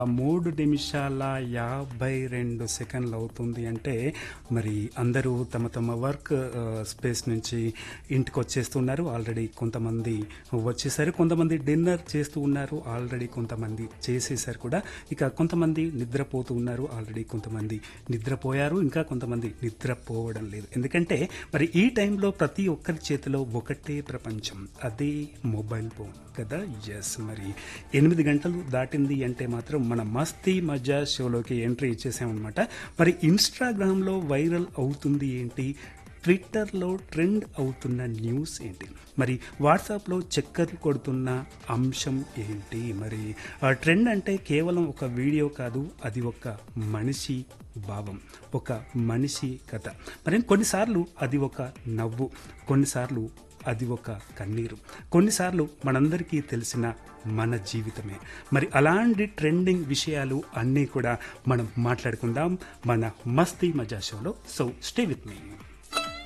మూడు నిమిషాల యాభై రెండు సెకండ్లు అవుతుంది అంటే మరి అందరూ తమ తమ వర్క్ ఆ, స్పేస్ నుంచి ఇంటికి వచ్చేస్తున్నారు ఆల్రెడీ కొంతమంది వచ్చేసారు కొంతమంది డిన్నర్ చేస్తూ ఉన్నారు ఆల్రెడీ కొంతమంది చేసేసారు కూడా ఇక కొంతమంది నిద్రపోతూ ఉన్నారు ఆల్రెడీ కొంతమంది నిద్రపోయారు ఇంకా కొంతమంది నిద్రపోవడం లేదు ఎందుకంటే మరి ఈ టైంలో ప్రతి ఒక్కరి చేతిలో ఒకటే ప్రపంచం అదే మొబైల్ ఫోన్ కదా ఎస్ మరి ఎనిమిది గంటలు దాటింది అంటే మాత్రం మన మస్తీ మజా షోలోకి ఎంట్రీ ఇచ్చేసామన్నమాట మరి ఇన్స్టాగ్రామ్లో వైరల్ అవుతుంది ఏంటి ట్విట్టర్లో ట్రెండ్ అవుతున్న న్యూస్ ఏంటి మరి వాట్సాప్లో చక్కర్లు కొడుతున్న అంశం ఏంటి మరి ఆ ట్రెండ్ అంటే కేవలం ఒక వీడియో కాదు అది ఒక మనిషి భావం ఒక మనిషి కథ మరి కొన్నిసార్లు అది ఒక నవ్వు కొన్నిసార్లు అది ఒక కన్నీరు కొన్నిసార్లు మనందరికీ తెలిసిన మన జీవితమే మరి అలాంటి ట్రెండింగ్ విషయాలు అన్నీ కూడా మనం మాట్లాడుకుందాం మన మస్తీ మజా షోలో సో స్టే విత్ మీ